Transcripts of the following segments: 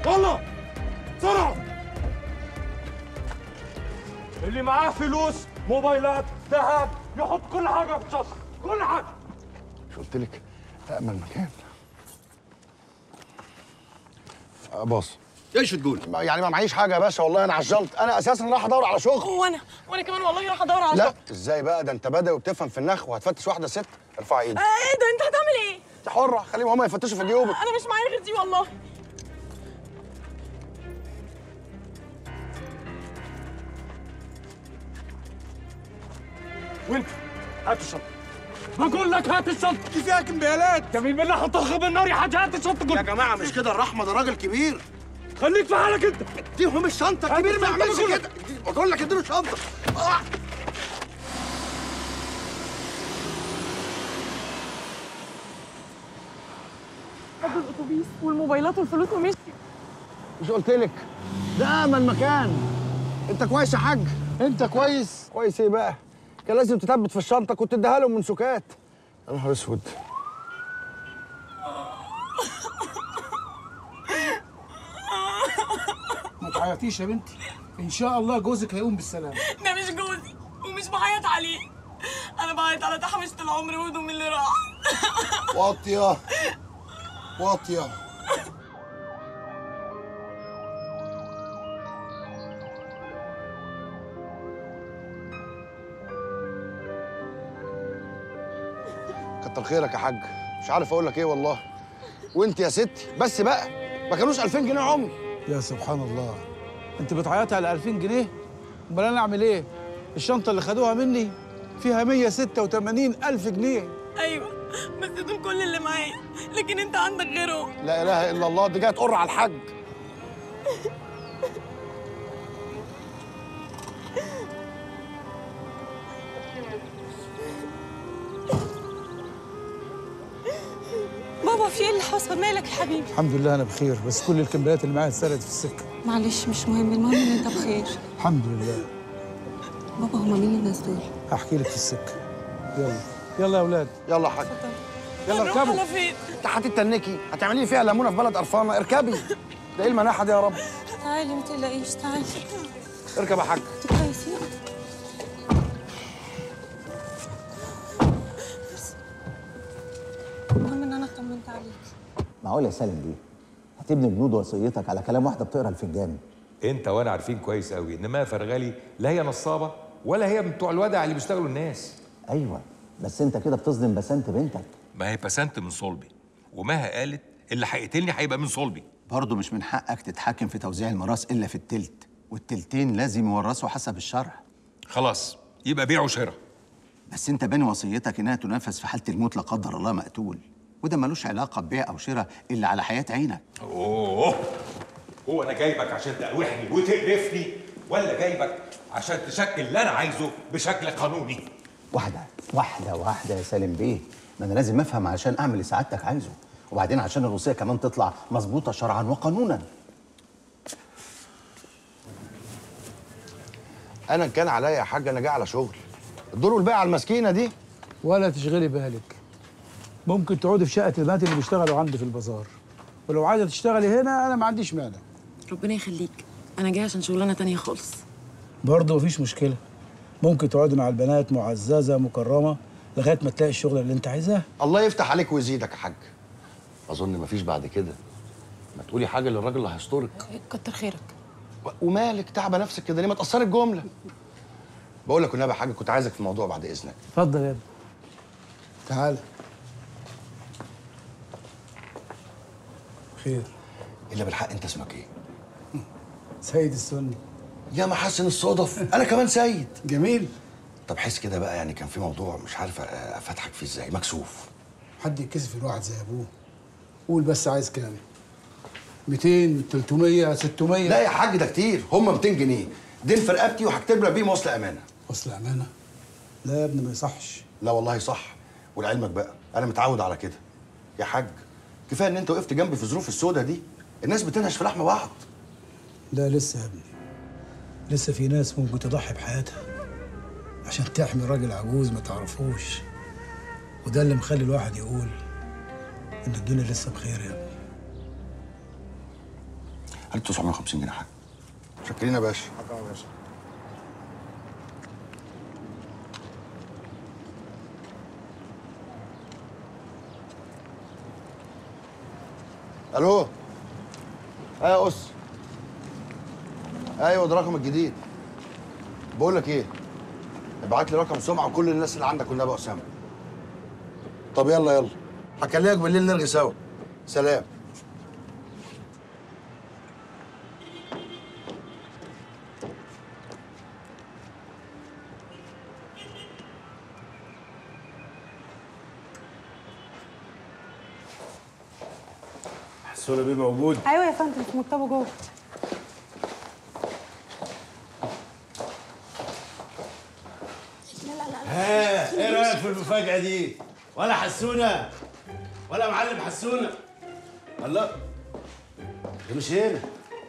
والله بسرعة اللي معاه فلوس موبايلات ذهب يحط كل حاجة في الشنطة كل حاجة مش قلت لك أأمن مكان آه، باص ايش تقول؟ يعني ما معيش حاجة يا باشا والله أنا عجلت أنا أساسا رايح أدور على شغل وانا وانا كمان والله راح ادور على لا شغل. ازاي بقى ده انت بدأ وبتفهم في النخ وهتفتش واحدة ست ارفع ايدك آه، ايه ده انت هتعمل ايه؟ انت حرة خليهم هما يفتشوا في جيوبك انا مش معايا غير دي والله وانت هات الشنطة بقول لك هات الشنطة دي فيها كمبيالات جميل بالله هطخ بالنار يا حاج هات الشنطة يا قول جماعة مش كده الرحمة ده راجل كبير خليك في حالك انت اديهم الشنطة الكبير ما الشنطة يعملش بقول لك. كده بقول لك اديله الشنطة آه. خد الاتوبيس والموبايلات والفلوس ومشي مش قلت لك ده امن مكان انت كويس يا حاج انت كويس كويس ايه بقى كان لازم تثبت في الشنطه كنت اديها لهم من سكات يا نهار اسود ما تعيطيش يا بنتي ان شاء الله جوزك هيقوم بالسلامه ده مش جوزي ومش بعيط عليه انا بعيط على تحويشة العمر وهدوم اللي راح واطيه واطيه كتر خيرك يا حاج مش عارف اقول لك ايه والله وانت يا ستي بس بقى ما كانوش 2000 جنيه عمر يا سبحان الله انت بتعيطي على 2000 جنيه امال انا اعمل ايه الشنطه اللي خدوها مني فيها 186 الف جنيه ايوه بس دول كل اللي معايا لكن انت عندك غيرهم لا اله الا الله دي جايه تقر على الحاج بابا في ايه اللي حصل مالك يا حبيبي الحمد لله انا بخير بس كل الكمبيالات اللي معايا اتسرقت في السكه معلش مش مهم المهم ان انت بخير الحمد لله بابا هما مين الناس دول هحكي لك في السكه يلا يلا يا اولاد يلا يا حاج يلا هنروح اركبوا على فين انت هتتنكي هتعملي لي فيها ليمونه في بلد قرفانه اركبي ده ايه المناحه دي يا رب تعالي ما تقلقيش تعالي اركب يا حاج انت كويسين المهم ان انا اطمنت عليك معقول يا سالم دي هتبني بنود وصيتك على كلام واحده بتقرا الفنجان انت وانا عارفين كويس قوي ان ما فرغلي لا هي نصابه ولا هي من بتوع الودع اللي بيشتغلوا الناس ايوه بس انت كده بتصدم بسنت بنتك ما هي بسنت من صلبي وماها قالت اللي هيقتلني هيبقى من صلبي برضه مش من حقك تتحكم في توزيع الميراث الا في التلت والتلتين لازم يورثوا حسب الشرع خلاص يبقى بيع وشراء بس انت باني وصيتك انها تنفذ في حاله الموت لا قدر الله مقتول وده ملوش علاقه ببيع او شراء الا على حياه عينك اوه هو انا جايبك عشان تقوحني وتقرفني ولا جايبك عشان تشكل اللي انا عايزه بشكل قانوني واحده واحده واحده يا سالم بيه ما انا لازم افهم علشان اعمل اللي سعادتك عايزه وبعدين عشان الوصيه كمان تطلع مظبوطه شرعا وقانونا انا كان عليا يا حاج انا جاي على شغل الدور والباقي على المسكينه دي ولا تشغلي بالك ممكن تقعدي في شقه البنات اللي بيشتغلوا عندي في البازار ولو عايزه تشتغلي هنا انا ما عنديش مانع ربنا يخليك انا جاي عشان شغلانه تانية خالص برضه مفيش مشكله ممكن تقعدي مع البنات معززه مكرمه لغايه ما تلاقي الشغل اللي انت عايزاه الله يفتح عليك ويزيدك يا حاج اظن مفيش بعد كده ما تقولي حاجه للراجل اللي هيسترك كتر خيرك و- ومالك تعبه نفسك كده ليه ما تاثري الجمله بقول لك والنبي يا حاج كنت عايزك في موضوع بعد اذنك اتفضل يا ابني تعال خير الا بالحق انت اسمك ايه سيد السني يا محسن الصدف انا كمان سيد جميل طب حس كده بقى يعني كان في موضوع مش عارف أ- افتحك فيه ازاي مكسوف حد يتكسف الواحد زي ابوه قول بس عايز كام 200 300 600 لا يا حاج ده كتير هم 200 جنيه دين في رقبتي وهكتب لك بيهم وصل امانه اصل امانه لا يا ابني ما يصحش لا والله صح ولعلمك بقى انا متعود على كده يا حاج كفايه ان انت وقفت جنبي في الظروف السوداء دي الناس بتنهش في لحم بعض لا لسه يا ابني لسه في ناس ممكن تضحي بحياتها عشان تحمي راجل عجوز ما تعرفوش وده اللي مخلي الواحد يقول ان الدنيا لسه بخير يا ابني هات 950 جنيه حاجه شكرين يا باشا الو ايوه يا اس ايوه ده رقم الجديد بقول لك ايه ابعت لي رقم سمعه وكل الناس اللي عندك والنبي يا اسامه طب يلا يلا هكلمك بالليل نرغي سوا سلام حسونه بيه موجود ايوه يا فندم في مكتبه جوه ها ايه رايك في المفاجاه دي ولا حسونه ولا معلم حسونه الله ده مش هنا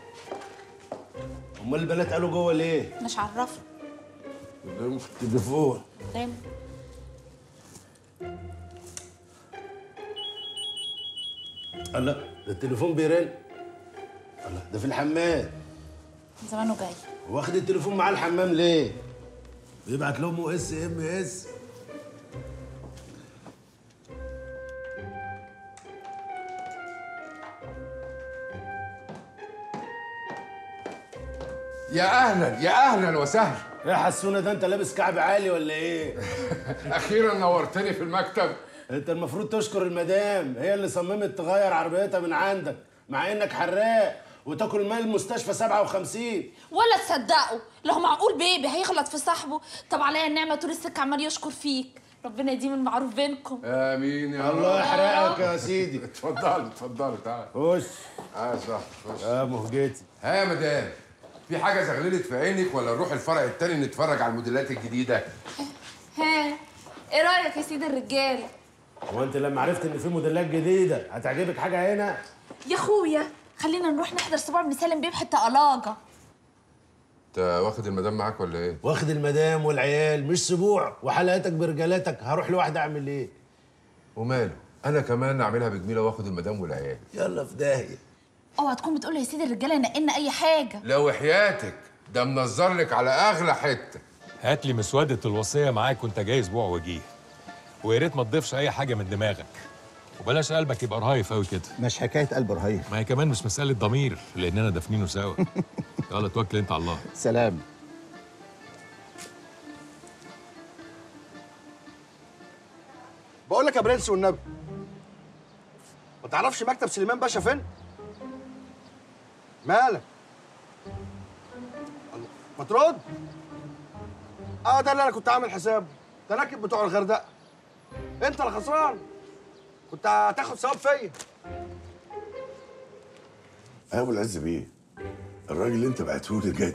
امال البنات قالوا جوه ليه مش عرفني قدامهم في التليفون تمام الله ده التليفون بيرن الله ده في الحمام زمانه جاي واخد التليفون معاه الحمام ليه بيبعت لامه اس ام اس يا اهلا يا اهلا وسهلا ايه يا حسونه ده انت لابس كعب عالي ولا ايه اخيرا نورتني في المكتب انت المفروض تشكر المدام هي اللي صممت تغير عربيتها من عندك مع انك حراق وتاكل مال المستشفى 57 ولا تصدقوا لو معقول بيبي هيغلط في صاحبه طب عليا النعمه طول السكه عمال يشكر فيك ربنا يديم المعروف بينكم امين يا الله رب يحرقك يا سيدي اتفضلوا اتفضلوا تعال خش اه صح خش يا مهجتي ها يا مدام في حاجه زغللت في عينك ولا نروح الفرع التاني نتفرج على الموديلات الجديده ها ايه رايك يا سيد الرجال هو انت لما عرفت ان في موديلات جديده هتعجبك حاجه هنا يا اخويا خلينا نروح نحضر سبوع ابن سالم بيه بحته قلاجه انت واخد المدام معاك ولا ايه واخد المدام والعيال مش سبوع وحلقاتك برجالاتك هروح لوحدي اعمل ايه وماله انا كمان اعملها بجميله واخد المدام والعيال يلا في داهيه اوعى تكون بتقول يا سيد الرجاله نقلنا اي حاجه لو حياتك ده منظر لك على اغلى حته هات لي مسودة الوصية معاك وانت جاي اسبوع وجيه ويا ريت ما تضيفش اي حاجة من دماغك وبلاش قلبك يبقى رهايف قوي كده مش حكايه قلب رهيف ما هي كمان مش مسألة ضمير لأننا دافنينه سوا يلا توكل انت على الله سلام بقول لك يا برنس والنبي ما تعرفش مكتب سليمان باشا فين؟ مالك؟ الله، ما ترد؟ اه ده اللي انا كنت عامل حسابه ده راكب بتوع الغردقه انت اللي خسران كنت هتاخد ثواب فيا يا ابو العز بيه الراجل اللي انت بعته لي جاي